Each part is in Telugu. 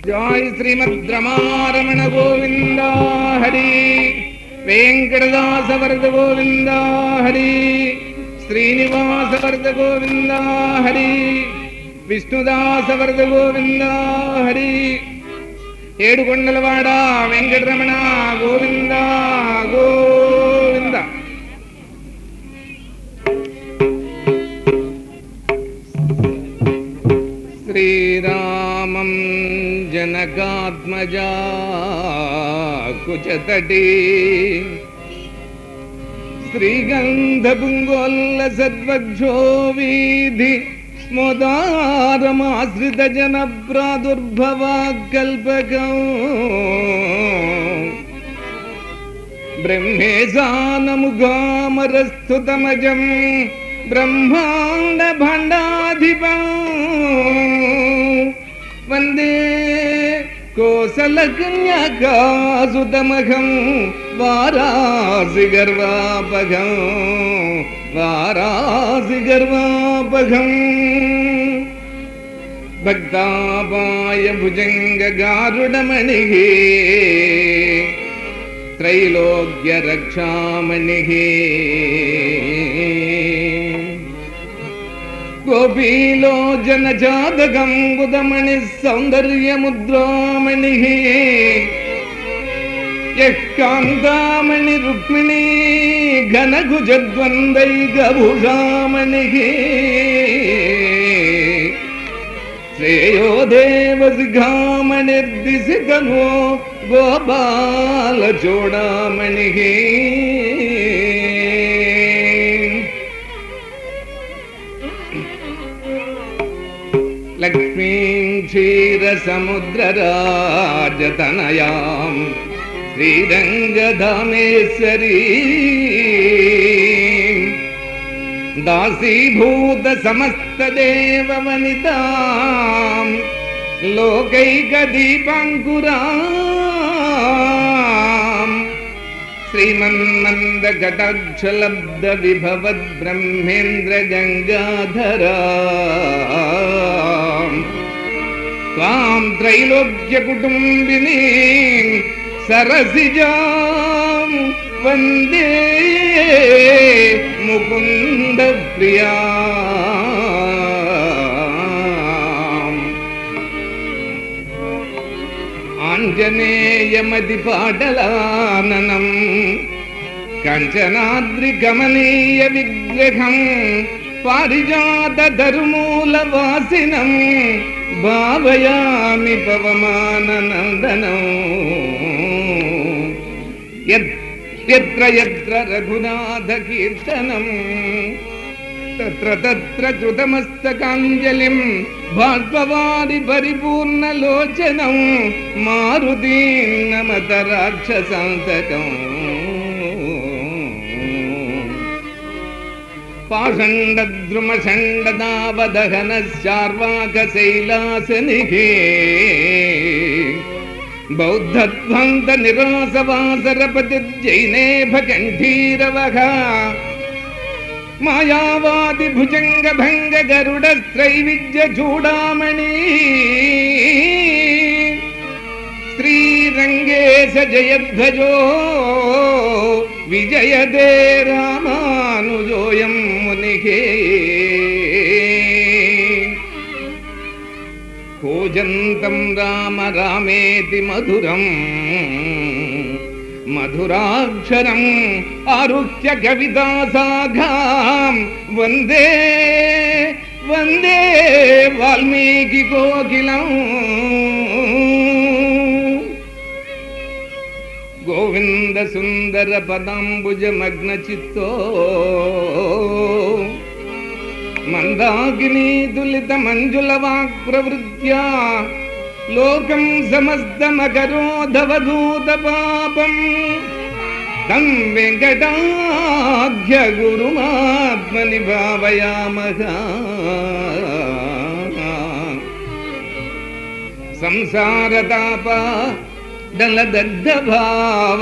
జై శ్రీమద్ రమారమణ గోవింద హరి వెంకటదాస వరద గోవింద హరి శ్రీనివాస వరద గోవింద హరి విష్ణుదాస వరద గోవింద హరి ఏడుకొండలవాడ వెంకటరమణ గోవింద గోవింద శ్రీరామం జనకాత్మజా కుచతటి శ్రీగంధపుంగోల్ల సద్వక్షో వీధి స్మోదారమాశ్రిత జన ప్రాదుర్భవాకల్పకం బ్రహ్మేశానముగామరస్థుతమజం బ్రహ్మాండ భండాధిపం వందే కోసలకన్యకాసుతమఘం వారాసి గర్వాపఘం వారాసి గర్వాపఘం భక్తాపాయ భుజంగగారుడమణి త్రైలోక్య రక్షామణి గోపీలో జనజాతకం బుధమణి సౌందర్యముద్రామణి యకాంతామణి రుక్మిణీ ఘనగుజద్వందైకభూషామణి శ్రేయో దేవసిఘామణిర్దిశితనో గోపాల చూడామణి లక్ష్మీం క్షీరసముద్రరాజతనయాం శ్రీరంగధామేశ్వరీ దాసీభూత సమస్తదేవ వనితాం లోకైకదీపాంకురాం శ్రీమన్మందఘటక్షలబ్ద విభవద్ బ్రహ్మేంద్ర గంగాధరా త్వాం త్రైలోక్య కుటుంబిని సరసిజాం వందే ముకుంద ప్రియా ఆంజనేయమది పాటలాననం కంచనాద్రి గమనీయ విగ్రహం పారిజాత ధర్మూల వాసినం భావయామి పవమాననందనం ఎత్ర ఎత్ర రఘునాథ కీర్తనం తత్ర తత్ర కృతమస్తకాంజలిం భాష్పవాది పరిపూర్ణలోచనం మారుతి నమత రాక్షసాంతకం పాషండద్రుమషండదావదహనశ్చార్వాకశైలాసనిహే బౌద్ధధ్వంత నిరాసవాసరపతిర్జైనేభ కంఠీరవః మాయావాది భుజంగ భంగ గరుడ త్రైవిద్య చూడామణి శ్రీరంగేశ జయధ్వజో విజయదే రామానుజోయం మునిహే కూజంతం రామ రామేతి మధురం మధురాక్షరం ఆరుహ్య కవితాసాఘాం వందే వందే వాల్మీకి కోకిలం గోవింద సుందర పదాంబుజ మగ్న చిత్తో మందాకినీ దులిత మంజుల వాక్ ప్రవృత్యా లోకం సమస్తమకరోధవధూత పాపం తం వెంకటాఖ్య గురుమాత్మని భావయామహ సంసారతాప దళదగ్ధ భావ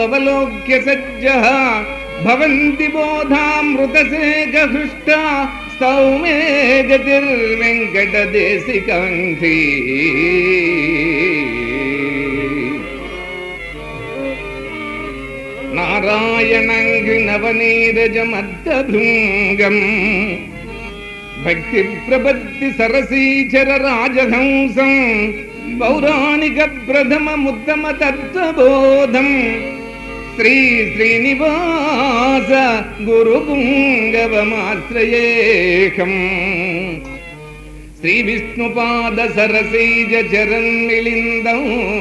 సమాగతాయావలోక్య సజ్జ భవంతి బోధామృతసేకహృష్ట సౌమే గతిర్వెంకటదేశికాంక్షి నారాయణంగి నవనీరజమద్దభృంగం భక్తి ప్రపత్తి సరసీచర రాజహంసం పౌరాణిక ప్రథమ ముత్తమ తత్వబోధం శ్రీ శ్రీనివాస గురు పుంగవమాశ్రయేహం శ్రీ విష్ణుపాద సరసీజ చరన్మిళిందం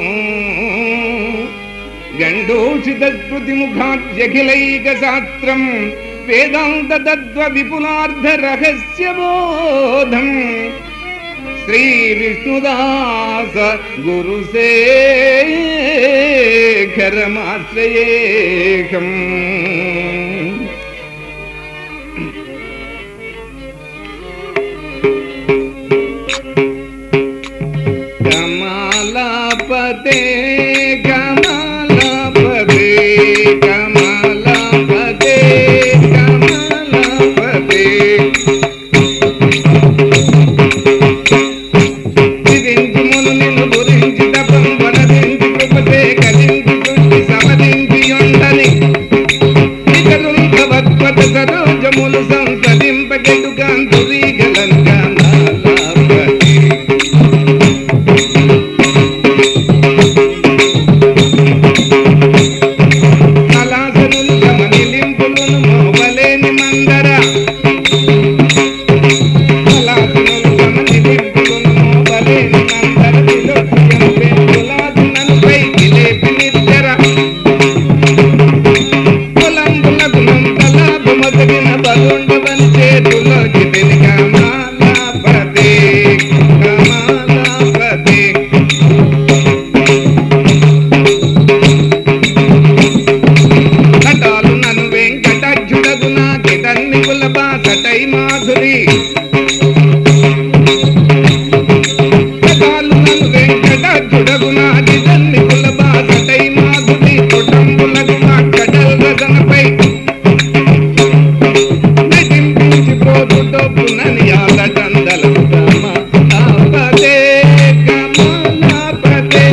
గండోషిత స్మృతి ముఖాద్యఖిలైక శాస్త్రం వేదాంత తత్వ విపులార్థ రహస్య బోధం శ్రీ విష్ణుదాస గురు శేఖరమాశ్రయేకం కమలపతే కమలపతే కమలపతే కమలపతే విధించుమును నిన్ను గురించి తపం వనదించి కృపతే కలించి చుట్టి సమదించి ఉండని ఇతరుంక వక్వత సరోజములు సంసదింపగెడు కాంతురీగలను కమలపతే కళాసనులు గమనిలింపులను మోవలేని మందర కళాసనులు గమనిలింపులను మోవలేని మందర విలోక్యం పెంపులాదునను పైకి లేపి నిద్ర కులంబుల గుణంతలాభు మొదగిన బలుండవని చేతులో చితిని కమాలాపతే కమాలాపతే కటాలు నన్ను వెంకటాక్షుడగు నాకిటన్ని కులబాసటై మాధురి కటాలు నన్ను వెంకటాక్షుడగు నాకిటన్ని కులబాసటై మాధురి కుటుంబులకు నా కటల్ రసనపై నటింపించి ప్రోతు డబ్బునని ఆట కందలకు కమ ఆపదే కమలాపదే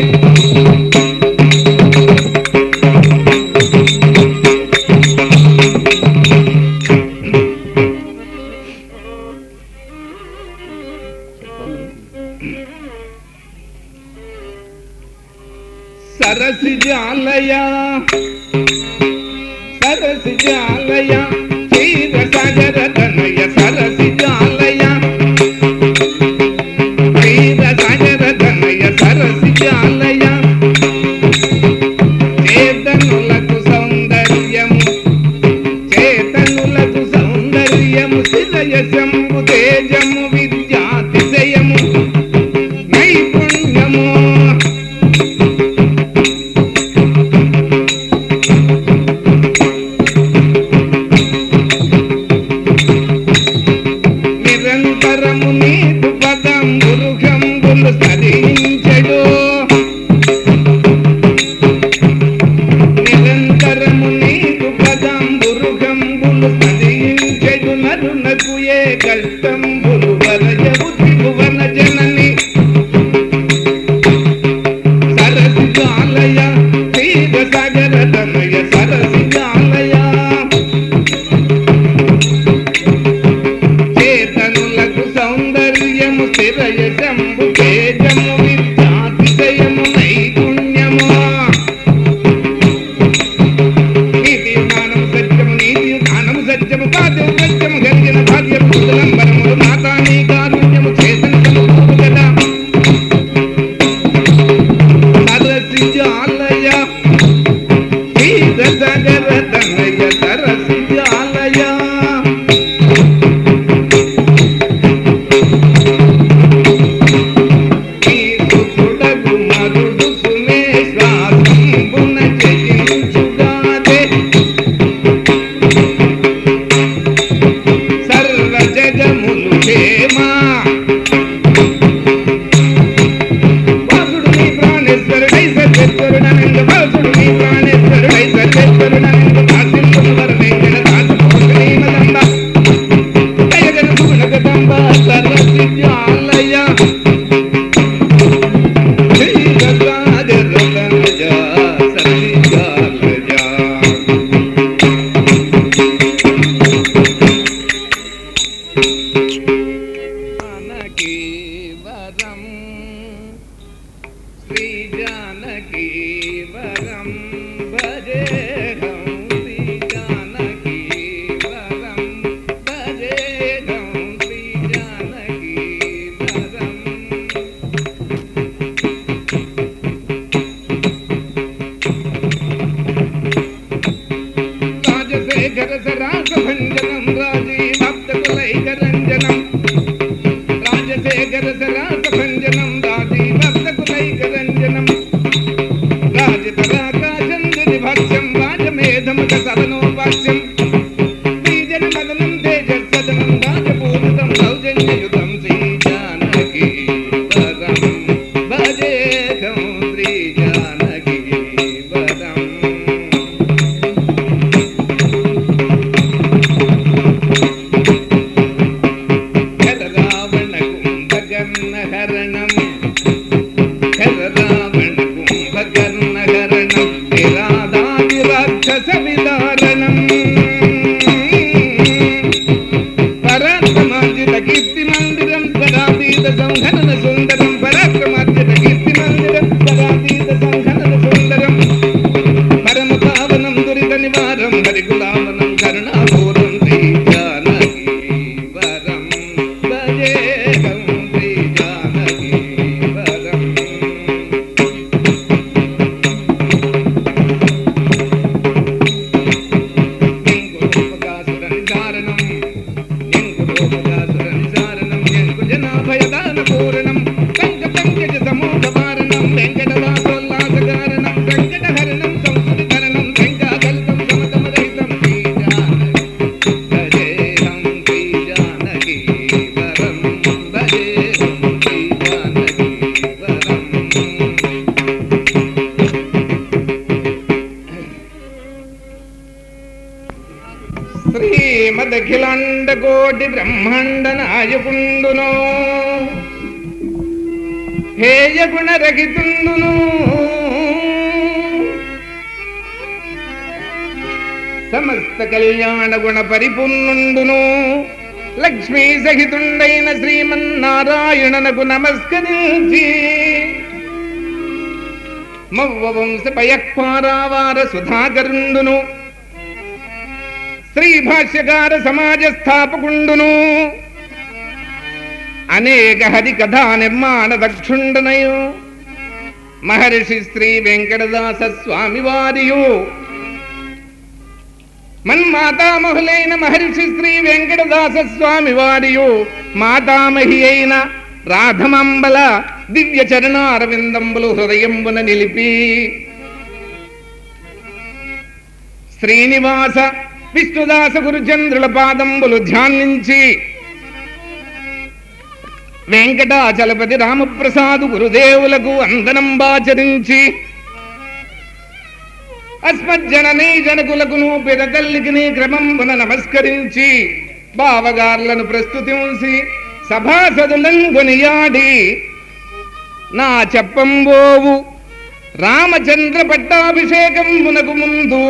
సరసిజాలయ సరసిజాలయ క్షీర సాగర తనయ సరసిజాలయ క్షీర సాగర తనయ సరసిజాలయ చేతనులకు సౌందర్యము చేతనులకు సౌందర్యము శిలయశంభు తేజము విద్యాతిశయము నైపుణ్యము సరాసభంజనం రాజీవాప్తకులైకరంజనం రాజశేఖర సరాసభంజనం రాజీవాప్తకులైకరంజనం రాజతరాకాచంద్రుని భాష్యం రాజమేధముఖ సదనోపాస్యం శ్రీజనమదనం తేజస్సదనం రాజపూరితం సౌజన్యయుతం శ్రీజానకీ వరం భజేహం శ్రీజానకీ వరం రావణ కుంభకర్ణ హరణం రావణ కుంభకర్ణ హరణం విరాదాది రాక్షస విదారణం పరాక్రమార్జిత కీర్తి మందిరం పరాతీత సంహనన సుందరం పరాక్రమార్జిత కీర్తి మందిరం పరాతీత సంహనన సుందరం పరమ పావనం దురిత నివారం హరికులావనం కరుణాపూరం శ్రీ జానకీ వరం భజేహం శ్రీ జానకీ వరం ఎంగురూపకాసురనిసారణం ఎంగురూపకాసురనిసారణం ఎంగుజనాభయదానపూరణం సంకటంకజ సమూఢవారణం వెంకటదాసోల్లాసకారణం సంకటహరణం సంస్కృతికరణం శంకాకల్పం సమతమరహితం భజేహం శ్రీ జానకీ వరం భజేహం శ్రీ జానకీ వరం శ్రీమదఖిలాండ కోటి బ్రహ్మాండ నాయకుండును హేయ గుణరహితుండును సమస్త కళ్యాణ గుణ పరిపూర్ణుండును లక్ష్మీ సహితుండైన శ్రీమన్నారాయణనకు నమస్కరించి మవ్వ వంశ పయక్పారావార సుధాకరుండును శ్రీ భాష్యకార సమాజ స్థాపకుండును అనేక హరి కథా నిర్మాణ దక్షుండనయు మహర్షి శ్రీ వెంకటదాస స్వామి వారియు మన్మాతామహులైన మహర్షి శ్రీ వెంకటదాస స్వామి వారియు మాతామహి అయిన రాధమంబల దివ్య చరణారవిందంబులు హృదయంబున నిలిపి శ్రీనివాస విష్ణుదాస గురుచంద్రుల పాదంబులు ధ్యానించి వెంకటాచలపతి రామప్రసాదు గురుదేవులకు వందనంబాచరించి అస్మజ్జననీ జనకులకును పిదతల్లికిని క్రమంబున నమస్కరించి బావగార్లను ప్రస్తుతించి సభాసదులను కొనియాడి నా చెప్పంబోవు రామచంద్ర పట్టాభిషేకంబునకు ముందు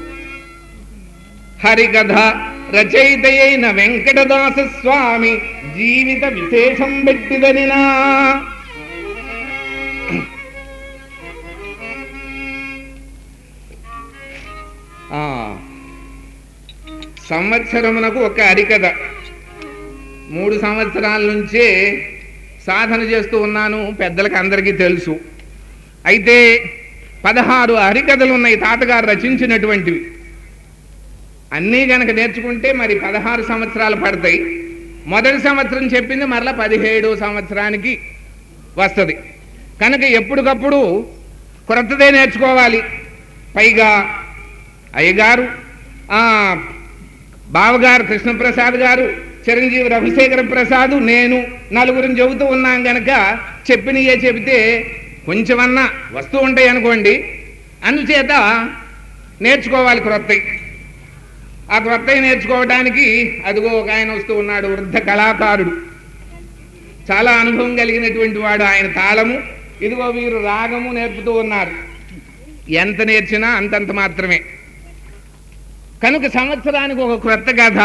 హరికథ రచయిత అయిన వెంకటదాస స్వామి జీవిత విశేషం పెట్టిదనినా ఆ, సంవత్సరమునకు ఒక హరికథ మూడు సంవత్సరాల నుంచే సాధన చేస్తూ ఉన్నాను పెద్దలకు అందరికీ తెలుసు అయితే పదహారు హరికథలు ఉన్నాయి తాతగారు రచించినటువంటివి అన్నీ గనక నేర్చుకుంటే మరి పదహారు సంవత్సరాలు పడతాయి మొదటి సంవత్సరం చెప్పింది మరలా పదిహేడు సంవత్సరానికి వస్తుంది కనుక ఎప్పటికప్పుడు క్రొత్తదే నేర్చుకోవాలి పైగా అయ్యగారు ఆ, బావగారు కృష్ణప్రసాద్ గారు చిరంజీవి రవిశేఖర ప్రసాద్ నేను నలుగురిని చెబుతూ ఉన్నాం గనక చెప్పినయే చెబితే కొంచెమన్నా వస్తూ ఉంటాయి అనుకోండి అందుచేత నేర్చుకోవాలి క్రొత్తవి ఆ క్రొత్తవి నేర్చుకోవడానికి అదిగో ఒక ఆయన వస్తూ ఉన్నాడు వృద్ధ కళాకారుడు చాలా అనుభవం కలిగినటువంటి వాడు ఆయన తాళము ఇదిగో వీరు రాగము నేర్పుతూ ఉన్నారు ఎంత నేర్చినా అంతంత మాత్రమే కనుక సంవత్సరానికి ఒక క్రొత్త కథ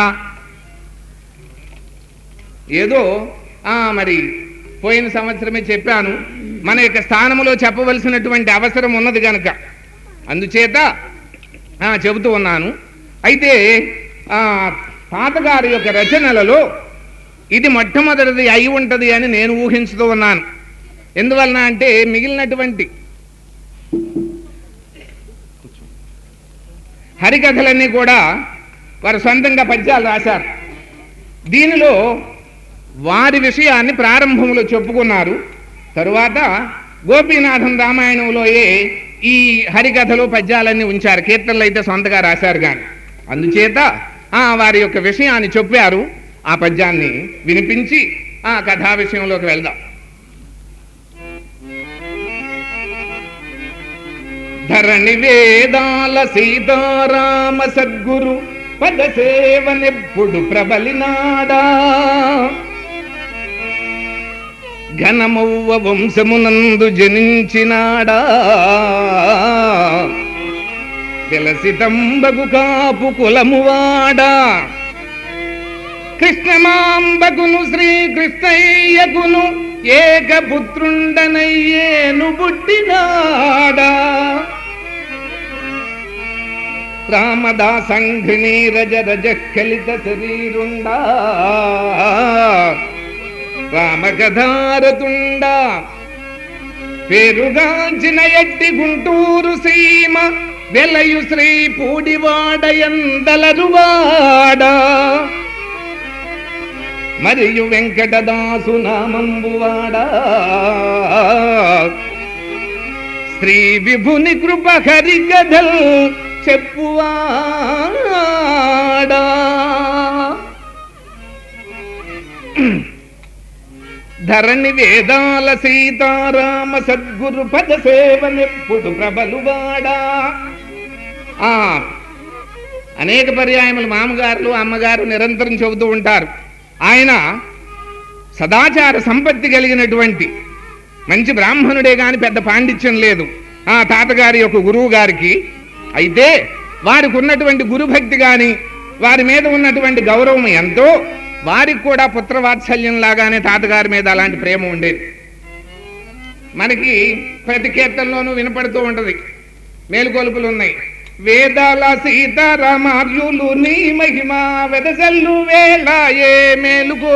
ఏదో ఆ మరి పోయిన సంవత్సరమే చెప్పాను మన యొక్క స్థానంలో చెప్పవలసినటువంటి అవసరం ఉన్నది కనుక అందుచేత ఆ, చెబుతూ ఉన్నాను అయితే ఆ, తాతగారి యొక్క రచనలలో ఇది మొట్టమొదటిది అయి ఉంటది అని నేను ఊహించుతూ ఉన్నాను ఎందువలన అంటే మిగిలినటువంటి హరికథలన్నీ కూడా వారు సొంతంగా పద్యాలు రాశారు దీనిలో వారి విషయాన్ని ప్రారంభంలో చెప్పుకున్నారు తరువాత గోపీనాథం రామాయణంలోయే ఈ హరికథలు పద్యాలన్నీ ఉంచారు కీర్తనలు అయితే సొంతగా రాశారు కానీ అందుచేత ఆ వారి యొక్క విషయాన్ని చెప్పారు ఆ పద్యాన్ని వినిపించి ఆ కథా విషయంలోకి వెళ్దాం ధరణి వేదాల సీతారామ సద్గురు పదసేవనెప్పుడు ప్రబలినాడా ఘనమవ్వ వంశమునందు జనించినాడా విలసితంబగు కాపు కులమువాడా కృష్ణమాంబకును శ్రీకృష్ణయ్యకును ఏకపుత్రుండనయ్యేను బుట్టినాడా రామదాసంఘ్రిణీ రజ రజ కలిత శరీరుండా రామకథారతుండా పేరుగాంచిన ఎట్టి గుంటూరు సీమ వెలయు శ్రీ పూడివాడయందలరువాడా మరియు వెంకటదాసు నామంబువాడా శ్రీ విభుని కృప హరి కథల్ చెప్పువాడా ధరణి వేదాల సీతారామ సద్గురు పద సేవనెప్పుడు ప్రబలువాడా ఆ అనేక పర్యాయములు మామగారులు అమ్మగారు నిరంతరం చెబుతూ ఉంటారు ఆయన సదాచార సంపత్తి కలిగినటువంటి మంచి బ్రాహ్మణుడే గాని పెద్ద పాండిత్యం లేదు ఆ తాతగారి యొక్క గురువు గారికి అయితే వారికి ఉన్నటువంటి గురుభక్తి గాని వారి మీద ఉన్నటువంటి గౌరవం ఎంతో వారికి కూడా పుత్రవాత్సల్యం లాగానే తాతగారి మీద అలాంటి ప్రేమ ఉండేది మనకి ప్రతి కీర్తనలోనూ వినపడుతూ ఉంటది మేలుకొలుపులు ఉన్నాయి వేదాల సీతారామార్యులు నీ మహిమ వెదసల్లు వేళ ఏ మేలుకో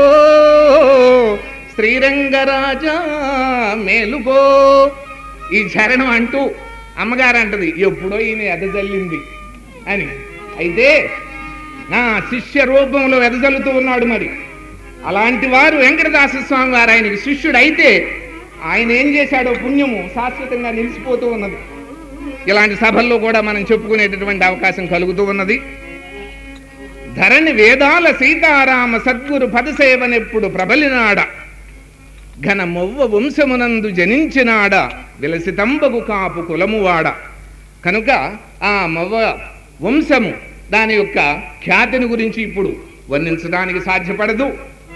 శ్రీరంగరాజా మేలుకో ఈ చరణం అంటూ అమ్మగారు అంటది ఎప్పుడో ఈయన ఎదజల్లింది అని అయితే నా శిష్య రూపంలో వెదజల్లుతూ ఉన్నాడు మరి అలాంటి వారు వెంకటదాస స్వామి వారు ఆయనకి శిష్యుడు అయితే ఆయన ఏం చేశాడో పుణ్యము శాశ్వతంగా నిలిచిపోతూ ఉన్నది ఇలాంటి సభల్లో కూడా మనం చెప్పుకునేటటువంటి అవకాశం కలుగుతూ ఉన్నది ధరణి వేదాల సీతారామ సద్గురు పదసేవనెప్పుడు ప్రబలినాడ ఘన మొవ్వ వంశమునందు జనించినాడ విలసితంబగు కాపు కులమువాడ కనుక ఆ మొవ్వ వంశము దాని యొక్క ఖ్యాతిని గురించి ఇప్పుడు వర్ణించడానికి సాధ్యపడదు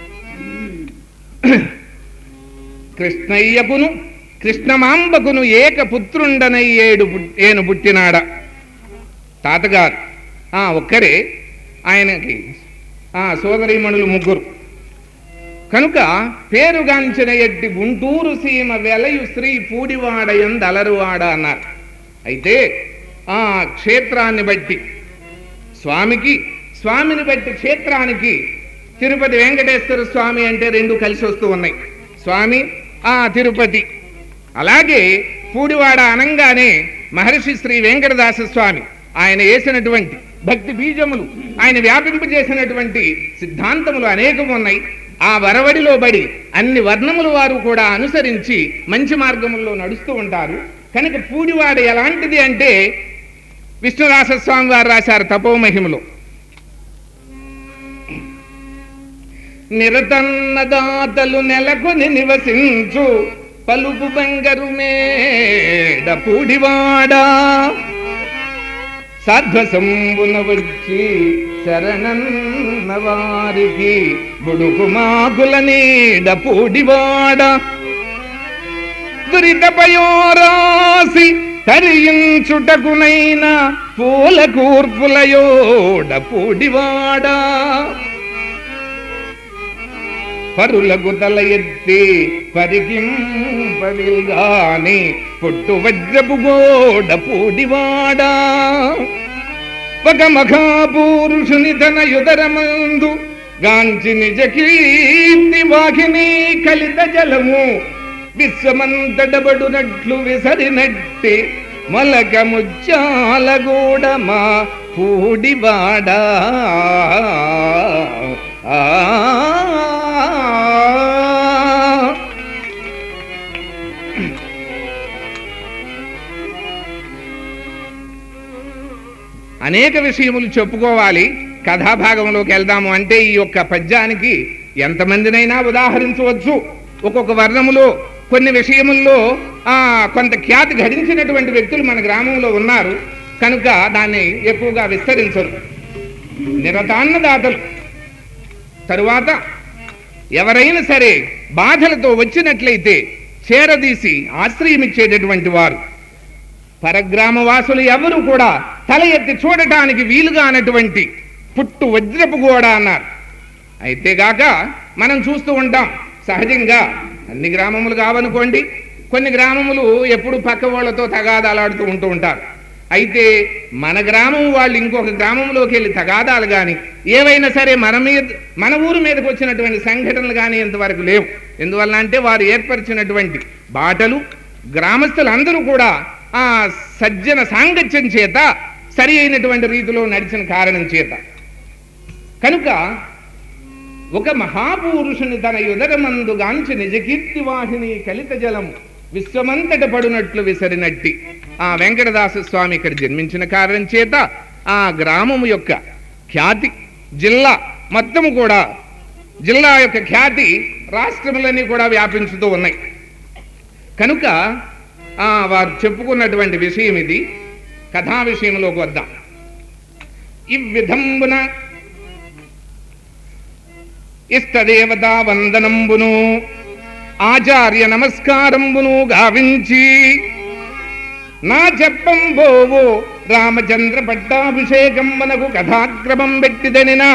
కృష్ణయ్యకును కృష్ణమాంబకును ఏక పుత్రుండనయ్యేడు పుట్- ఏను పుట్టినాడ తాతగారు ఆ ఒక్కరే ఆయనకి ఆ సోదరీమణులు ముగ్గురు కనుక పేరుగాంచిన ఎట్టి గుంటూరు సీమ వెలయు శ్రీ పూడివాడయంద అలరువాడ అన్నారు అయితే ఆ క్షేత్రాన్ని బట్టి స్వామికి స్వామిని బట్టి క్షేత్రానికి తిరుపతి వెంకటేశ్వర స్వామి అంటే రెండు కలిసి వస్తూ ఉన్నాయి స్వామి ఆ తిరుపతి అలాగే పూడివాడ అనంగానే మహర్షి శ్రీ వెంకటదాస స్వామి ఆయన వేసినటువంటి భక్తి బీజములు ఆయన వ్యాపింపజేసినటువంటి సిద్ధాంతములు అనేకం ఉన్నాయి ఆ వరవడిలో బడి అన్ని వర్ణముల వారు కూడా అనుసరించి మంచి మార్గముల్లో నడుస్తూ ఉంటారు కనుక పూడివాడ ఎలాంటిది అంటే విష్ణుదాస స్వామి వారు రాశారు తపోమహిమలో నిరతన్నదాతలు నెలకొని నివసించు పలుపు బంగరు మేడ పూడివాడా సాధ్వసంబున వచ్చి శరణన్న వారికి బుడుకు మాకుల నీడ పూడివాడ దురితపయోరాసి తరించుటకునైన పూల కూర్పులయోడ పూడివాడా పరులకు తల ఎత్తి పరికింపవిల్గాని పుట్టు వజ్రపు గోడ పూడివాడా ఒక మఖాపురుషుని తన యుదరమందు గాంచి నిజ కీర్తి వాహిని కలిత జలము విశ్వమంతటబడునట్లు విసరినట్టి మొలక ముచ్చాల గూడ మా పూడివాడా ఆ. అనేక విషయములు చెప్పుకోవాలి కథాభాగంలోకి వెళ్దాము అంటే ఈ యొక్క పద్యానికి ఎంతమందినైనా ఉదాహరించవచ్చు ఒక్కొక్క వర్ణములో కొన్ని విషయముల్లో ఆ, కొంత ఖ్యాతి గడించినటువంటి వ్యక్తులు మన గ్రామంలో ఉన్నారు కనుక దాన్ని ఎక్కువగా విస్తరించరు నిరతాన్నదాతలు తరువాత ఎవరైనా సరే బాధలతో వచ్చినట్లయితే చేరదీసి ఆశ్రయమిచ్చేటటువంటి వారు పరగ్రామవాసులు ఎవరు కూడా తల ఎత్తి చూడటానికి వీలుగా అన్నటువంటి పుట్టు వజ్రపు గోడ అన్నారు అయితేగాక మనం చూస్తూ ఉంటాం సహజంగా అన్ని గ్రామములు కావనుకోండి కొన్ని గ్రామములు ఎప్పుడు పక్క వాళ్ళతో తగాదాలాడుతూ ఉంటూ ఉంటారు అయితే మన గ్రామం వాళ్ళు ఇంకొక గ్రామంలోకి వెళ్ళి తగాదాలు కానీ ఏవైనా సరే మన మీద మన ఊరు మీదకి వచ్చినటువంటి సంఘటనలు కానీ ఇంతవరకు లేవు ఎందువల్ల అంటే వారు ఏర్పరిచినటువంటి బాటలు గ్రామస్తులందరూ కూడా ఆ సజ్జన సాంగత్యం చేత సరి అయినటువంటి రీతిలో నడిచిన కారణం చేత కనుక ఒక మహాపురుషుని తన యుదరమందు గాంచి నిజకీర్తి వాహిని కలిత జలము విశ్వమంతట పడునట్లు విసరినట్టి ఆ వెంకటదాస స్వామి ఇక్కడ జన్మించిన కారణం చేత ఆ గ్రామము యొక్క ఖ్యాతి జిల్లా మొత్తము కూడా జిల్లా యొక్క ఖ్యాతి రాష్ట్రములన్నీ కూడా వ్యాపించుతూ ఉన్నాయి కనుక ఆ వారు చెప్పుకున్నటువంటి విషయం ఇది కథా విషయంలోకి వద్దాం ఈ విధంబున ఇష్టదేవతా వందనంబును ఆచార్య నమస్కారంబును గావించి నా చెప్పంబోవు రామచంద్ర పట్టాభిషేకం మనకు కథాక్రమం పెట్టిదనినా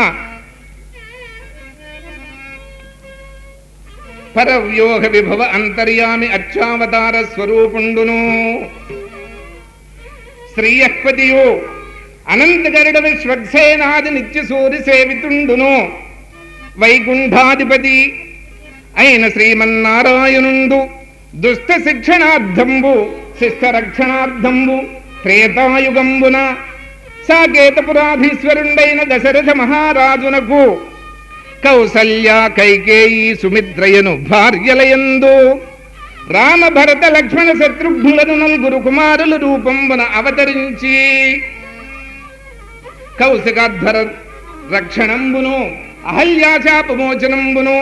పరవ్యోగ విభవ అంతర్యామి అర్చావతార స్వరూపుండును శ్రీయహ్పతియు అనంతగరుడ విశ్వక్సేనాది నిత్య సూరి సేవితుండును వైకుంఠాధిపతి అయిన శ్రీమన్నారాయణుండు దుష్ట శిక్షణార్థంబు శిష్ట రక్షణార్థంబు త్రేతాయుగంబున సాకేతపురాధీశ్వరుండైన దశరథ మహారాజునకు కౌసల్య కైకేయి సుమిత్రయను భార్యలయందు రామ భరత లక్ష్మణ శత్రుఘ్నులను నలుగురు కుమారుల రూపంబున అవతరించి కౌశికాధ్వర రక్షణంబును అహల్యాశాపమోచనంబును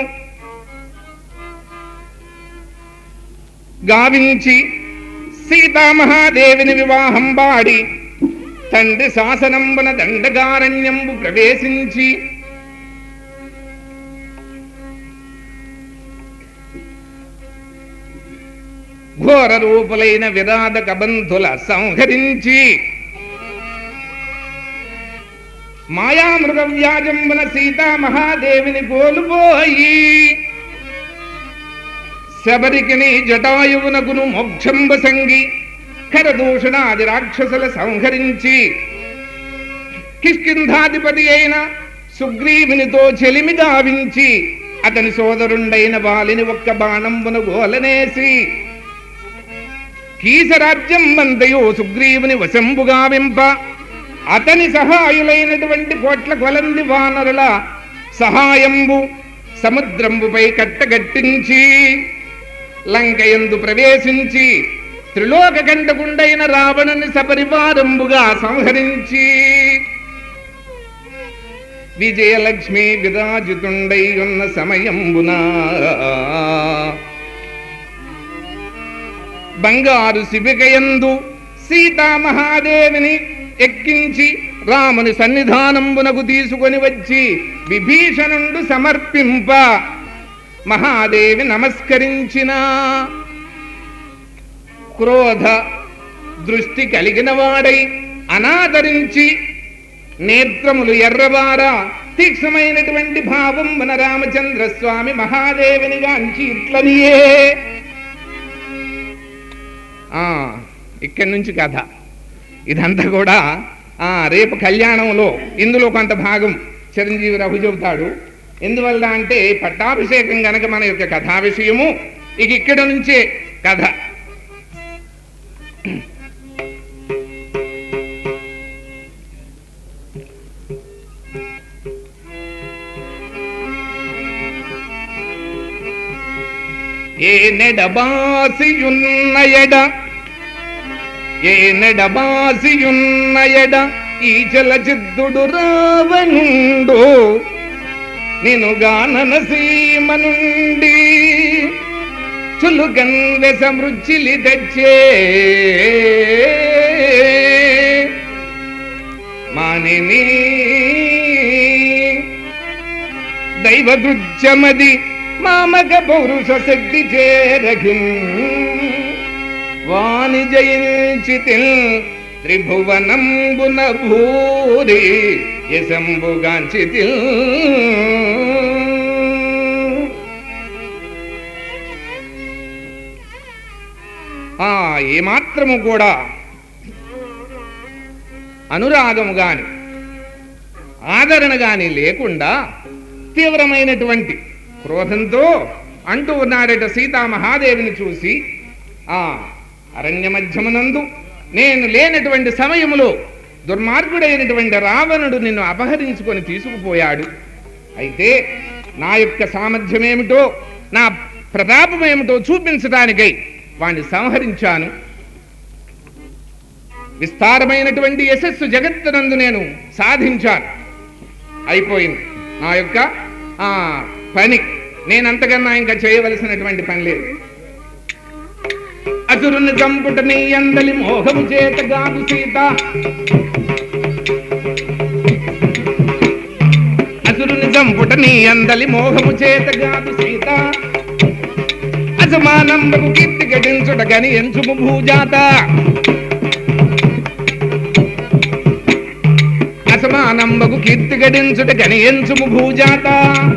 గావించి సీతామహాదేవిని వివాహం బాడి తండ్రి శాసనంబున దండకారణ్యంబు ప్రవేశించి ఘోర రూపులైన విరాధ కబంధుల సంహరించి మాయామృగ వ్యాజంబున సీతామహాదేవిని కోల్పోయి శబరికిని జటాయువునకును మోక్షంబ సంగి ఖరదూషణాది రాక్షసుల సంహరించి కిష్కింధాధిపతి అయిన సుగ్రీవునితో చెలిమి గావించి అతని సోదరుండైన వాలిని ఒక్క బాణంబున గోలనేసి కీసరాజ్యం మంతయు సుగ్రీవుని వశంబు గావింప అతని సహాయులైనటువంటి కోట్ల కొలంది వానరుల సహాయంబు సముద్రంబుపై కట్టగట్టించి లంకయందు ప్రవేశించి త్రిలోక కంటకుండైన రావణుని సపరివారంబుగా సంహరించి విజయలక్ష్మి విరాజితుండై ఉన్న సమయంబునా బంగారు శిబికయందు సీతామహాదేవిని ఎక్కించి రాముని సన్నిధానంబునకు తీసుకొని వచ్చి విభీషణుండు సమర్పింప మహాదేవి నమస్కరించిన క్రోధ దృష్టి కలిగిన వాడై అనాదరించి నేత్రములు ఎర్రబారా తీక్ష్ణమైనటువంటి భావం మన రామచంద్ర స్వామి మహాదేవిని గాంచి ఇట్లనియే ఆ, ఇక్కడి నుంచి కథ ఇదంతా కూడా ఆ, రేపు కళ్యాణంలో ఇందులో కొంత భాగం చిరంజీవి రఘు చెబుతాడు ఎందువల్ల అంటే పట్టాభిషేకం గనక మన యొక్క కథా విషయము ఇక ఇక్కడ నుంచే కథ ఏ నెడబాసియున్న ఎడ ఏ నెడబాసియున్న ఎడ ఈ చలచిద్దుడు రావణుండు నేను గానన సీమ నుండి చులుగన్ వెసమృచ్చిలి తెచ్చే మానిని దైవదృశ్యమది మామక పౌరుష శక్తి చేరగి వాణి జయించి త్రిభువనంబున భూరి యశంబుగాంచి ఆ ఏమాత్రము కూడా అనురాగము గాని ఆదరణ గాని లేకుండా తీవ్రమైనటువంటి క్రోధంతో అంటూ ఉన్నాడట సీతామహాదేవిని చూసి ఆ అరణ్య మధ్యమునందు నేను లేనటువంటి సమయములో దుర్మార్గుడైనటువంటి రావణుడు నిన్ను అపహరించుకొని తీసుకుపోయాడు అయితే నా యొక్క సామర్థ్యమేమిటో నా ప్రతాపమేమిటో చూపించడానికై వాణ్ణి సంహరించాను విస్తారమైనటువంటి యశస్సు జగత్తునందు నేను సాధించాను అయిపోయింది నా యొక్క ఆ పని నేనంతకన్నా ఇంకా చేయవలసినటువంటి పని లేదు అసురుని చంపుట నీ అందలి మోహము చేత గాదు సీత అసురుని చంపుట నీ అందలి మోహము చేత గాదు సీత అసమానంబకు కీర్తి గడించుట గని ఎంచుము భూజాత అసమానంబకు కీర్తి గడించుట గని ఎంచుము భూజాత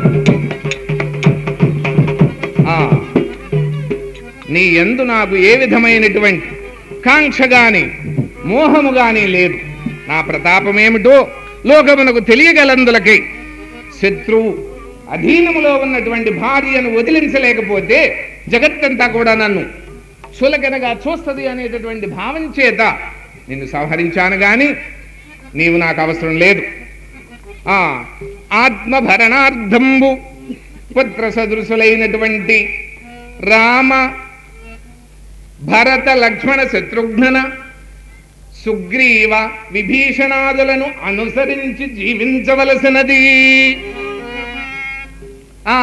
ఆ నీ ఎందు నాకు ఏ విధమైనటువంటి కాంక్ష గాని మోహము గాని లేదు నా ప్రతాపమేమిటో లోకమునకు తెలియగలందులకై శత్రువు అధీనములో ఉన్నటువంటి భార్యను వదిలించలేకపోతే జగత్తంతా కూడా నన్ను సులకనగా చూస్తుంది అనేటటువంటి భావం చేత నిన్ను సంహరించాను గాని నీవు నాకు అవసరం లేదు ఆ ఆత్మభరణార్థంబు పుత్ర సదృశులైనటువంటి రామ భరత లక్ష్మణ శత్రుఘ్న సుగ్రీవ విభీషణాదులను అనుసరించి జీవించవలసినది ఆ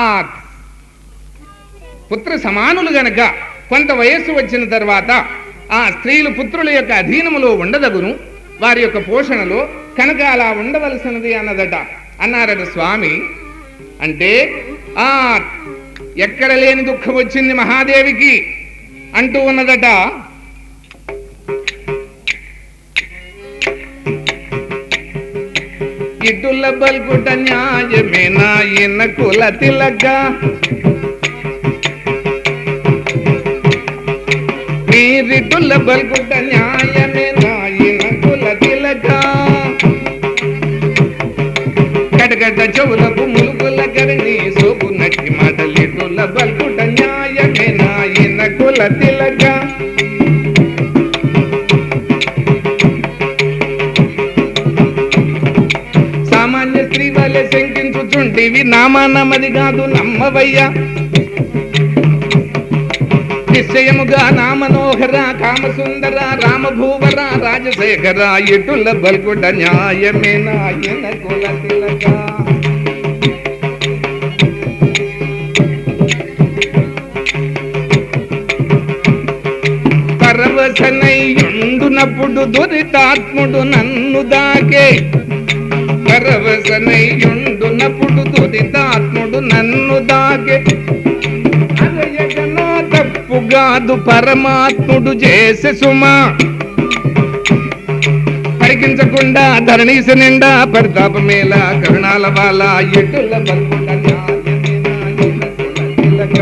పుత్ర సమానులు గనక కొంత వయస్సు వచ్చిన తర్వాత ఆ స్త్రీలు పుత్రుల యొక్క అధీనములో ఉండదగును వారి యొక్క పోషణలో కనుక అలా ఉండవలసినది అన్నదట అన్నారట స్వామి అంటే ఆ ఎక్కడ లేని దుఃఖం వచ్చింది మహాదేవికి అంటూ ఉన్నదట ఇటుల బల్కుట న్యాయమే నాయన కుల తిలక మీరిటుల బల్కుట న్యాయమే నాయన కుల తిలక గడగడ చెవులకు ములుగుల గరణి సోపు నటి మాటలిటుల బల్కుట న్యాయమే నాయన కుల తిలక సామాన్య స్త్రీ వలె శంకించుచుంటివి నామానమది కాదు నమ్మవయ్యా నిశ్చయముగా నామనోహర కామసుందర రామభూవర రాజశేఖర ఎటుల బల్కుట న్యాయమే నాయన కుల తిలక పరవశనయ్యుండునప్పుడు దురితాత్ముడు నన్ను దాకే పరవశనయ్యుండునప్పుడు దురితాత్ముడు నన్ను దాకే అలయగనా తప్పుగాదు పరమాత్ముడు చేసే సుమా పరికించకుండా ధరణీస నిండా పరితాపమేల కరుణాల వాళ్ళ ఎటుల బల్కుట న్యాయమేనా ఎన కుల తిలక.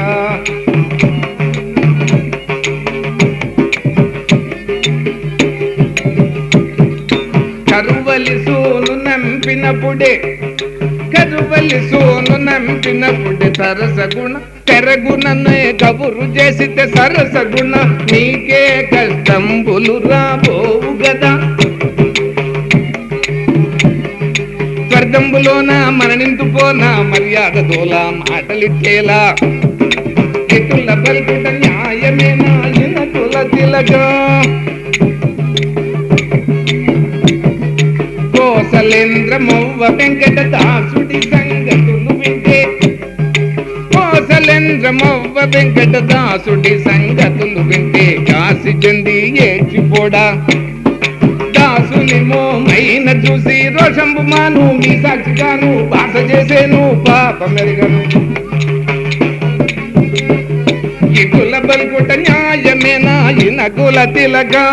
కరువలి సోను నంపినప్పుడే కరువలి సోను నంపినప్పుడే సరస గుణ తెరగుణనే కబురు చేసితే సరస గుణ నీకే కష్టంబులు రాబోవు గదా స్వర్గంబులోన మననింతుపోనా మర్యాద దోలా మాటలిట్టేలా కుల బల్కుట న్యాయమే నాయన కుల తిలగా కోసలేంద్ర మౌవ వెంకట దాసుడి సంగతులు వింటే కోసలేంద్ర మౌవ వెంకట దాసుడి సంగతులు వింటే కాసి చెంది ఏచిపోడా దాసుని మోమైన చూసి రోషంబు మాను మీ సాక్షిగాను బాధ చేసేను పాప మెరుగను ఈ కుల బల్కుట న్యాయమేనా ఇన కుల తిలగా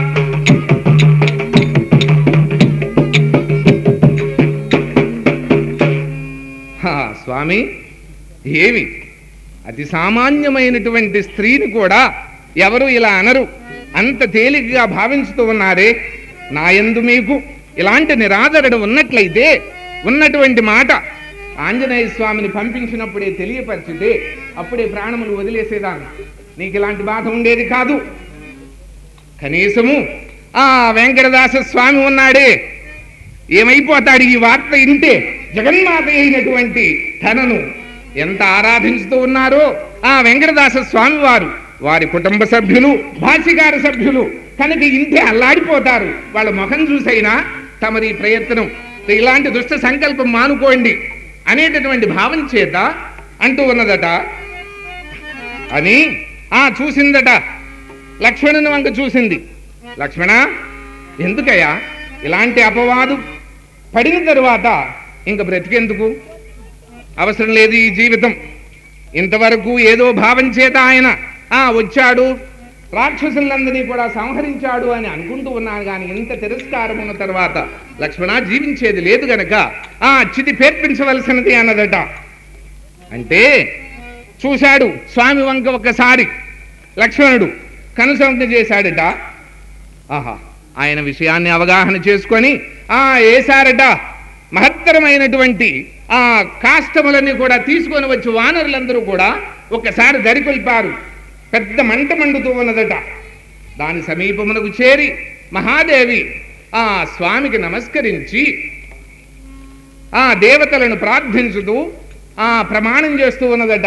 హా, స్వామి ఏమి అతి సామాన్యమైనటువంటి స్త్రీని కూడా ఎవరు ఇలా అనరు అంత తేలికగా భావించుతూ ఉన్నారే నాయందు మీకు ఇలాంటి నిరాదరణ ఉన్నట్లయితే ఉన్నటువంటి మాట ఆంజనేయ స్వామిని పంపించినప్పుడే తెలియపరిచితే అప్పుడే ప్రాణములు వదిలేసేదాన్ని నీకు ఇలాంటి బాధ ఉండేది కాదు కనీసము ఆ వెంకటదాస స్వామి ఉన్నాడే ఏమైపోతాడు ఈ వార్త ఇంటే జగన్మాత అయినటువంటి తనను ఎంత ఆరాధించుతూ ఉన్నారో ఆ వెంకటదాస స్వామి వారు వారి కుటుంబ సభ్యులు భాష్యకార సభ్యులు కనుక ఇంటే అల్లాడిపోతారు వాళ్ళ ముఖం చూసైనా తమరి ప్రయత్నం ఇలాంటి దుష్ట సంకల్పం మానుకోండి అనేటటువంటి భావం చేత అంటూ ఉన్నదట అని ఆ చూసిందట లక్ష్మణుని వంక చూసింది లక్ష్మణ ఎందుకయ్యా ఇలాంటి అపవాదు పడిన తరువాత ఇంక బ్రతికెందుకు అవసరం లేదు ఈ జీవితం ఇంతవరకు ఏదో భావం చేత ఆయన ఆ వచ్చాడు రాక్షసులందరినీ కూడా సంహరించాడు అని అనుకుంటూ ఉన్నాను కానీ ఇంత తిరస్కారం ఉన్న తర్వాత లక్ష్మణ జీవించేది లేదు గనక ఆ చితి పేర్పించవలసినది అన్నదట అంటే చూశాడు స్వామి వంక ఒక్కసారి లక్ష్మణుడు కనుసంజ్ఞ చేశాడట ఆహా ఆయన విషయాన్ని అవగాహన చేసుకొని ఆ ఏసారట మహత్తరమైనటువంటి ఆ కాష్టములన్నీ కూడా తీసుకొని వచ్చి వానరులందరూ కూడా ఒక్కసారి దరికొల్పారు పెద్ద మంట మండుతూ ఉన్నదట దాని సమీపమునకు చేరి మహాదేవి ఆ స్వామికి నమస్కరించి ఆ దేవతలను ప్రార్థించుతూ ఆ ప్రమాణం చేస్తూ ఉన్నదట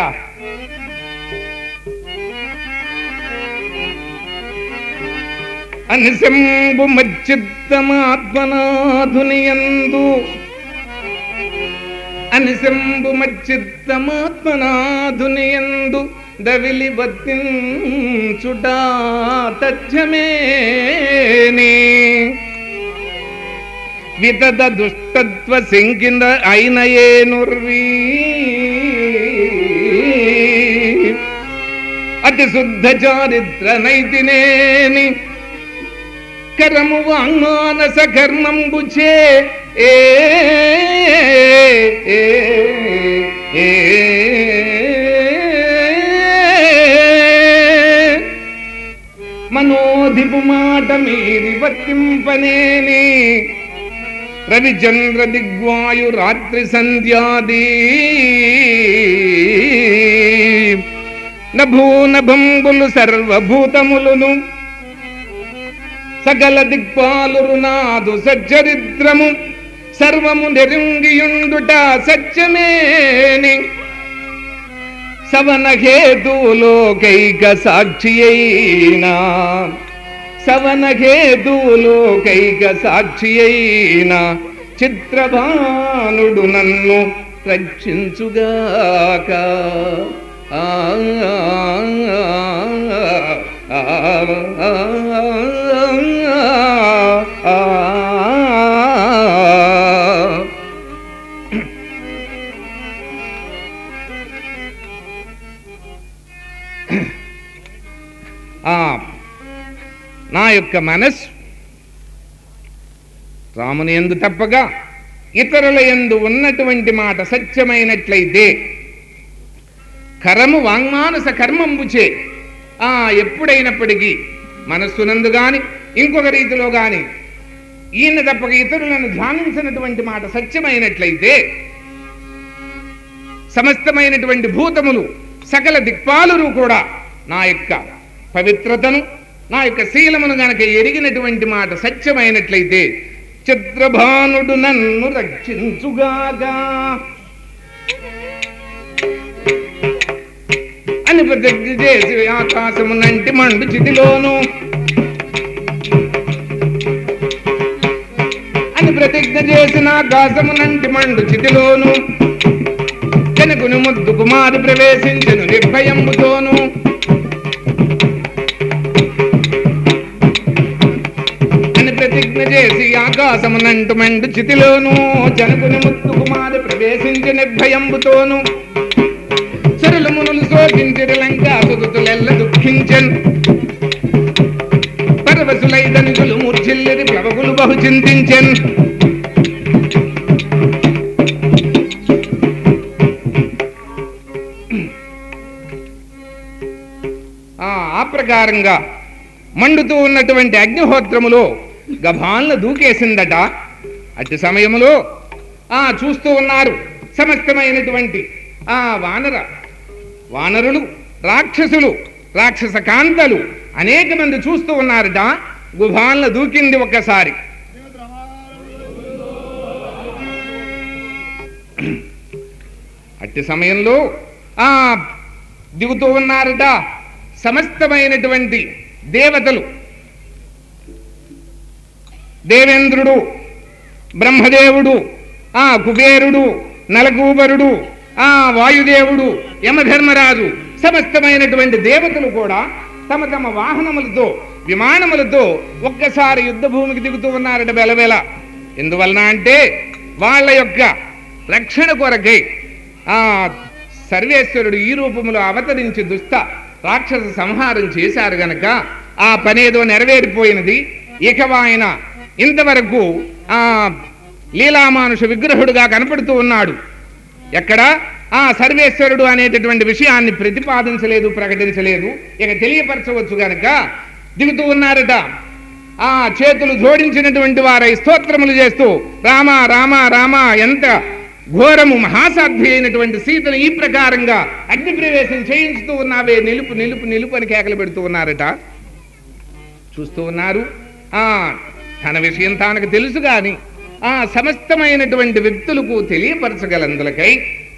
అనిశంబు మచ్చిత్తమాత్మనాధునియందు అనిశంబు మచ్చిత్తమాత్మనాధునియందు దవిలి వర్తించుటా తథ్యమేని వితద దుష్టత్వ శంకింద అయిన ఏనుర్వీ అతి శుద్ధ చారిత్ర నైతినేని కరము వాంగ్మానస కర్మంబుచే ఏ ఏ, ఏ, మనోధిపు మాట మీరి వర్తింపనేని రవిచంద్ర దిగ్వాయు రాత్రి సంధ్యాది నభూనభంబులు సర్వభూతములును సకల దిక్పాలురు నాదు సచ్చరిత్రము సర్వము నెరుంగియుండుట సత్యమేని సవన హేతులోకైక సాక్షి అయినా సవన హేతులోకైక సాక్షి అయినా చిత్రభానుడు నన్ను రక్షించుగాక ఆ ఆ, ఆ, ఆ, ఆ. ఆ నా యొక్క మనస్సు రాముని ఎందు తప్పగా ఇతరుల ఎందు ఉన్నటువంటి మాట సత్యమైనట్లయితే కరము వాంగ్మానస కర్మంబుచే ఆ ఎప్పుడైనప్పటికీ మనస్సునందు గాని ఇంకొక రీతిలో గాని ఈయన తప్పక ఇతరులను ధ్యానించినటువంటి మాట సత్యమైనట్లయితే సమస్తమైనటువంటి భూతములు సకల దిక్పాలురు కూడా నా యొక్క పవిత్రతను నా యొక్క శీలమును గనక ఎరిగినటువంటి మాట సత్యమైనట్లయితే చిత్రభానుడు నన్ను రక్షించుగాగా అని ప్రతిజ్ఞ చేసి ఆకాశమునంటి మండు చితిలోను అని ప్రతిజ్ఞ చేసిన ఆకాశమునంటి మండు చితిలోను కనుకుని ముద్దు కుమారి ప్రవేశించను నిర్భయముతోను అని ప్రతిజ్ఞ చేసి ఆకాశమునంటు మండు చితిలోను జనకుని ముద్దు కుమారి ప్రవేశించి నిర్భయంబుతోను చెరులు మునులు శోకించిరి లంకా సుతులెల్ల దుఃఖించన్ పరవశులైదనుగులు మూర్ఛిల్లిరి ప్లవకులు బహు చింతించెన్ ఆ ఆ ప్రకారంగా మండుతూ ఉన్నటువంటి అగ్నిహోత్రములో గభాలను దూకేసిందట అట్టి సమయములో ఆ చూస్తూ ఉన్నారు సమస్తమైనటువంటి ఆ వానర వానరులు రాక్షసులు రాక్షస కాంతలు అనేక మంది చూస్తూ ఉన్నారట గుభాలను దూకింది ఒక్కసారి అట్టి సమయంలో ఆ దిగుతూ ఉన్నారట సమస్తమైనటువంటి దేవతలు దేవేంద్రుడు బ్రహ్మదేవుడు ఆ కుబేరుడు నలకూబరుడు ఆ వాయుదేవుడు యమధర్మరాజు సమస్తమైనటువంటి దేవతలు కూడా తమ తమ వాహనములతో విమానములతో ఒక్కసారి యుద్ధ భూమికి దిగుతూ ఉన్నారట బెలబెల ఎందువలన అంటే వాళ్ళ యొక్క రక్షణ కొరకై ఆ సర్వేశ్వరుడు ఈ రూపంలో అవతరించి దుష్ట రాక్షస సంహారం చేశారు గనక ఆ పనేదో నెరవేరిపోయినది ఇక ఆయన ఇంతవరకు ఆ లీలామానుష విగ్రహుడుగా కనపడుతూ ఉన్నాడు ఎక్కడ ఆ సర్వేశ్వరుడు అనేటటువంటి విషయాన్ని ప్రతిపాదించలేదు ప్రకటించలేదు ఇక తెలియపరచవచ్చు గనక దిగుతూ ఉన్నారట ఆ చేతులు జోడించినటువంటి వారై స్తోత్రములు చేస్తూ రామ రామ రామ ఎంత ఘోరము మహాసాధ్వి అయినటువంటి సీతను ఈ ప్రకారంగా అగ్ని ప్రవేశం చేయించుతూ ఉన్నావే నిలుపు నిలుపు నిలుపు అని కేకలు పెడుతూ ఉన్నారట చూస్తూ ఉన్నారు ఆ తన విషయం తానకు తెలుసు గాని ఆ సమస్తమైనటువంటి వ్యక్తులకు తెలియపరచగలందులకై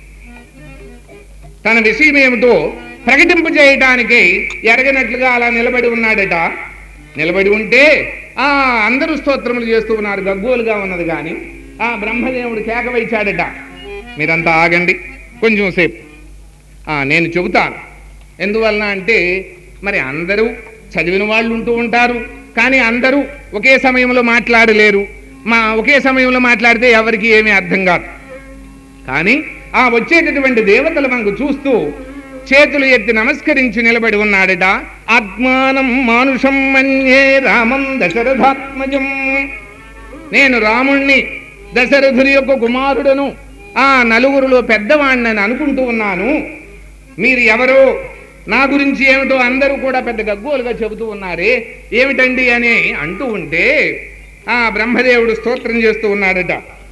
తన విషయం ఏమిటో ప్రకటింపజేయటానికై ఎరగనట్లుగా అలా నిలబడి ఉన్నాడట నిలబడి ఉంటే ఆ అందరూ స్తోత్రములు చేస్తూ ఉన్నారు గగ్గోలుగా ఉన్నది కానీ ఆ బ్రహ్మదేవుడు కేక వేచాడట మీరంతా ఆగండి కొంచెం సేపు ఆ, నేను చెబుతాను ఎందువలన అంటే మరి అందరూ చదివిన వాళ్ళు ఉంటూ ఉంటారు కానీ అందరూ ఒకే సమయంలో మాట్లాడలేరు మా ఒకే సమయంలో మాట్లాడితే ఎవరికి ఏమీ అర్థం కాదు కానీ ఆ వచ్చేటటువంటి దేవతలు మనకు చూస్తూ చేతులు ఎత్తి నమస్కరించి నిలబడి ఉన్నాడట ఆత్మానం మానుషం మన్యే రామం దశరథాత్మజం నేను రాముణ్ణి దశరథుని యొక్క కుమారుడను ఆ నలుగురులో పెద్దవాణ్ణని అనుకుంటూ ఉన్నాను మీరు ఎవరో నా గురించి ఏమిటో అందరూ కూడా పెద్ద గగ్గోలుగా చెబుతూ ఉన్నారే ఏమిటండి అని అంటూ ఉంటే ఆ బ్రహ్మదేవుడు స్తోత్రం చేస్తూ ఉన్నాడట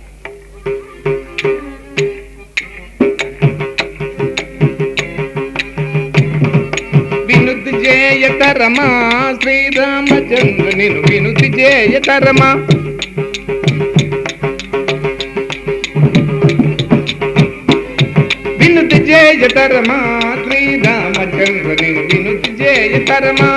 వినుతి చేయతరమా శ్రీరామచంద్ర నిన్ను వినుతి చేయతరమా వినుతి చేయతరమా శ్రీరామచంద్ర నిన్ను వినుతి చేయతరమా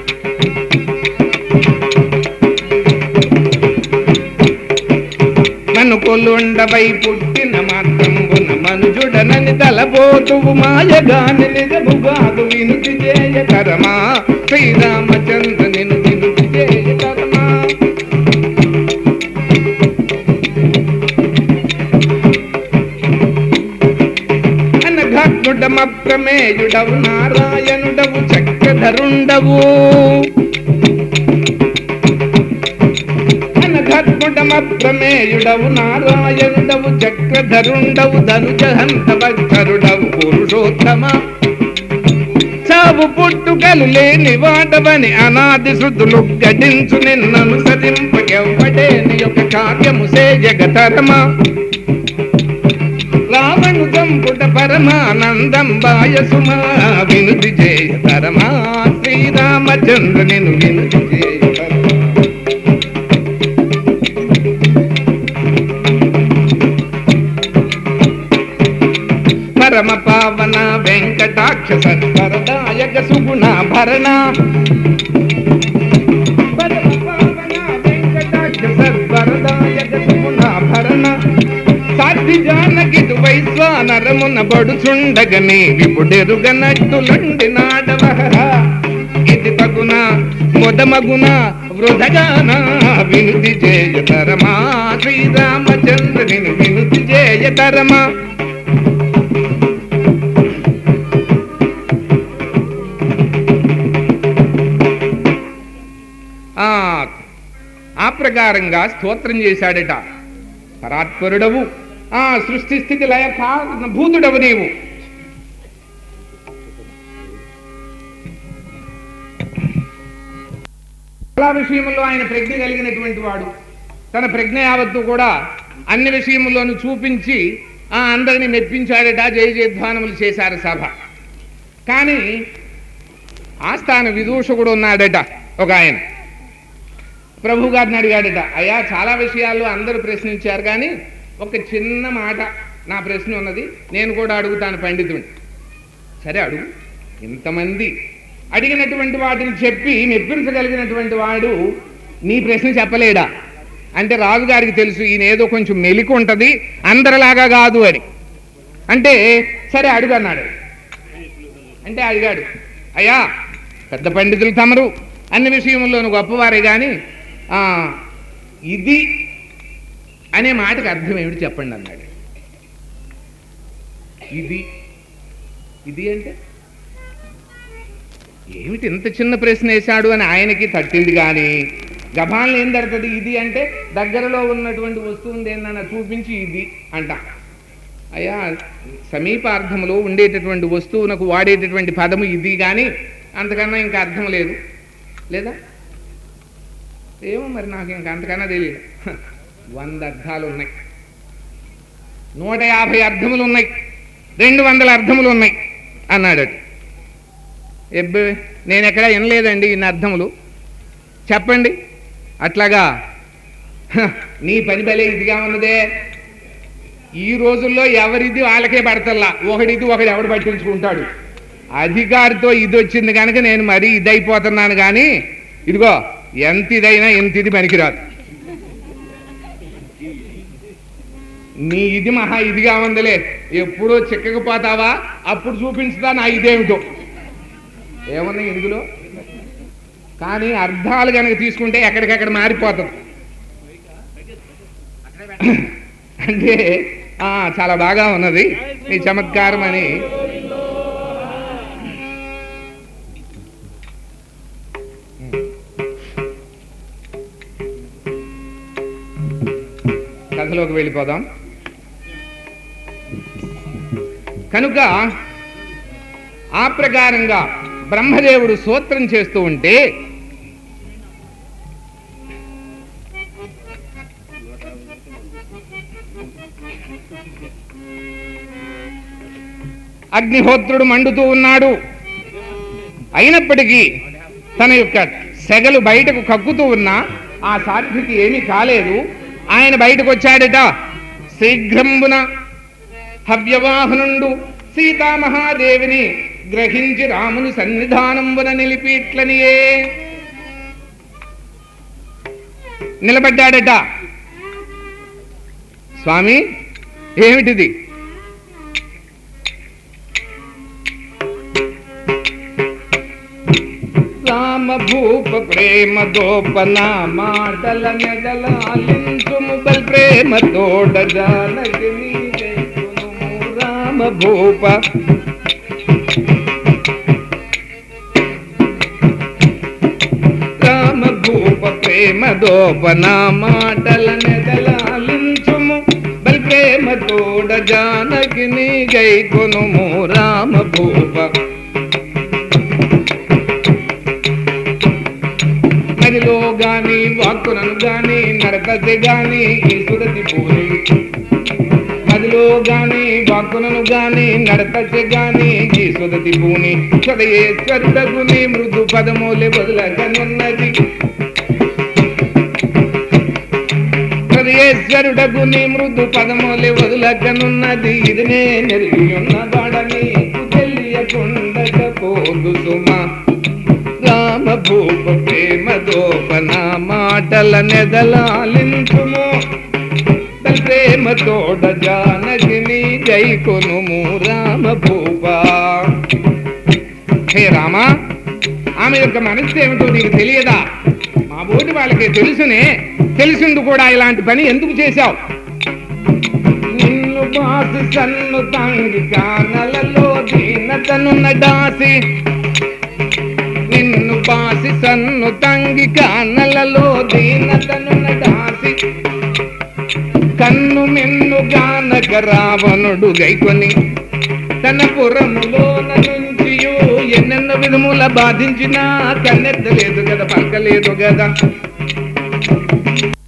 నన్ను కొల్లుండవై పుట్టిన మాత్రంబున మనుజుడనని తలపోతువు మాయగాని నిజముగాదు వినుతి చేయతరమా శ్రీరామచంద్ర నిన్ను వినుతి చేయతరమా అనఘాత్ముడమ ప్రమేయుడవు నారాయణుడవు చక్రధరుండవు అనఘాత్ముడమ ప్రమేయుడవు నారాయణుడవు చక్రధరుండవు ధనుజహంత భక్తరుడవు పురుషోత్తమ చావు పుట్టుకలు లేని వాడవని అనాది శృతులు గడించు నిన్ననుసరింపకెవ్వడేని యొక్క కార్యము సే జగతరమా రావణు చంపుట పరమానందం బాయసుమా వినుతి చేయతరమా శ్రీరామచంద్ర నిన్ను వినుతి చేయతరమా పరమ పావన వెంకటాక్ష సత్వరదాయక సుగుణ భరణ పరమ పావన వెంకటాక్ష సత్వరదాయక సుగుణ భరణ సాధ్వి జానకిటు వైశ్వానరమున బడుచుండగని విపుడెరుగనట్టులండి నాడవహర ఇది తగున మొదమగున వృధగాన వినుతి చేయతరమా శ్రీరామచంద్రుని వినుతి చేయతరమా ఆ ఆ ప్రకారంగా స్తోత్రం చేశాడట పరాత్పరుడవు ఆ సృష్టి స్థితి లయ కారణ భూతుడవు నీవు చాలా విషయంలో ఆయన ప్రజ్ఞ కలిగినటువంటి వాడు తన ప్రజ్ఞ యావత్తు కూడా అన్ని విషయముల్లోనూ చూపించి ఆ అందరిని మెప్పించాడట జయ జయధ్వానములు చేశారు సభ కానీ ఆస్థాన విదూషకుడు ఉన్నాడట ఒక ఆయన ప్రభు గారిని అడిగాడట అయ్యా చాలా విషయాల్లో అందరూ ప్రశ్నించారు కానీ ఒక చిన్న మాట నా ప్రశ్న ఉన్నది నేను కూడా అడుగుతాను పండితుడిని సరే అడుగు ఇంతమంది అడిగినటువంటి వాటిని చెప్పి మెప్పించగలిగినటువంటి వాడు నీ ప్రశ్న చెప్పలేడా అంటే రాజుగారికి తెలుసు ఈయన ఏదో కొంచెం మెలికి ఉంటుంది అందరిలాగా కాదు అని అంటే సరే అడుగు అన్నాడు అంటే అడిగాడు అయ్యా పెద్ద పండితులు తమరు అన్ని విషయంలోనూ గొప్పవారే కానీ ఆ, ఇది అనే మాటకు అర్థం ఏమిటి చెప్పండి అన్నాడు ఇది ఇది అంటే ఏమిటి ఇంత చిన్న ప్రశ్న వేశాడు అని ఆయనకి తట్టింది కానీ గభాలను ఏం తడుతుంది ఇది అంటే దగ్గరలో ఉన్నటువంటి వస్తువుని ఏందన్న చూపించి ఇది అంట అయ్యా సమీపార్థంలో ఉండేటటువంటి వస్తువునకు వాడేటటువంటి పదము ఇది కానీ అంతకన్నా ఇంకా అర్థం లేదు లేదా ఏమో మరి నాకు ఇంకా అంతకన్నా తెలియదు హ, వంద అర్థాలు ఉన్నాయి నూట యాభై అర్థములు ఉన్నాయి రెండు వందల అర్థములు ఉన్నాయి అన్నాడట ఎబ్బే నేను ఎక్కడ వినలేదండి ఇన్ని అర్థములు చెప్పండి అట్లాగా హ, నీ పని బలే ఇదిగా ఉన్నదే ఈ రోజుల్లో ఎవరిది వాళ్ళకే పడతల్లా ఒకడిది ఒకడు ఎవడు పట్టించుకుంటాడు అధికారితో ఇది వచ్చింది కనుక నేను మరీ ఇదైపోతున్నాను కానీ ఇదిగో ఎంత ఇదైనా ఎంత ఇది పనికిరాదు నీ ఇది మహా ఇదిగా ఉందిలే ఎప్పుడో చిక్కకపోతావా అప్పుడు చూపించుదా నా ఇదేమిటో ఏమన్నా ఇందులో కానీ అర్థాలు కనుక తీసుకుంటే ఎక్కడికక్కడ మారిపోతుంది అంటే ఆ, చాలా బాగా ఉన్నది నీ చమత్కారం అని కథలోకి వెళ్ళిపోదాం కనుక ఆ ప్రకారంగా బ్రహ్మదేవుడు సూత్రం చేస్తూ ఉంటే అగ్నిహోత్రుడు మండుతూ ఉన్నాడు అయినప్పటికీ తన యొక్క సెగలు బయటకు కక్కుతూ ఉన్నా ఆ సాధ్వికి ఏమీ కాలేదు ఆయన బయటకు వచ్చాడట శీఘ్రంబున హవ్యవాహనుండు సీతామహాదేవిని గ్రహించి రాముని సన్నిధానంబున నిలిపి ఇట్లనియే నిలబడ్డాడట స్వామి ఏమిటిది రామ భూప ప్రేమ దోపన మాటల మెదలాలించు ముబల్ ప్రేమ తోడ జానకి నీవే కొనుము రామ భూప రామ భూప ప్రేమ దోపన మాటల మెదలాలించుము బల్ ప్రేమ తోడ జానకి నీ గై కొనుము రామ భూప నదిలో గాని వాక్కునను గాని నడకది గాని ఈ సురతి పూరి నదిలో గాని వాక్కునను గాని నడకది గాని ఈ సురతి పూని సదయేశ్వరుడగుని మృదు పదమూలే వదలకనున్నది సదయేశ్వరుడగుని మృదు పదమూలే వదలకనున్నది ఇది నే నెరిగి ఉన్న నెదల నెదలాలించుము తల్ ప్రేమతోడ జానకిని గైకొనుము రామ భూపా హే రామా ఆమె యొక్క మనస్సు ఏమిటో నీకు తెలియదా మా బోటి వాళ్ళకి తెలుసునే తెలిసిండు కూడా ఇలాంటి పని ఎందుకు చేశావు నిన్ను బాసి సన్ను తంగి కానలలో దీనతనున్న దాసి నిన్ను బాసి సన్ను తంగి కానలలో దీనతనున్న దాసి కన్ను మిన్ను గానక రావణుడు గైకొని తన పురములోన నుంచియు ఎన్నెన్నో విధముల బాధించినా కన్నెత్తలేదు కదా పలకలేదు కదా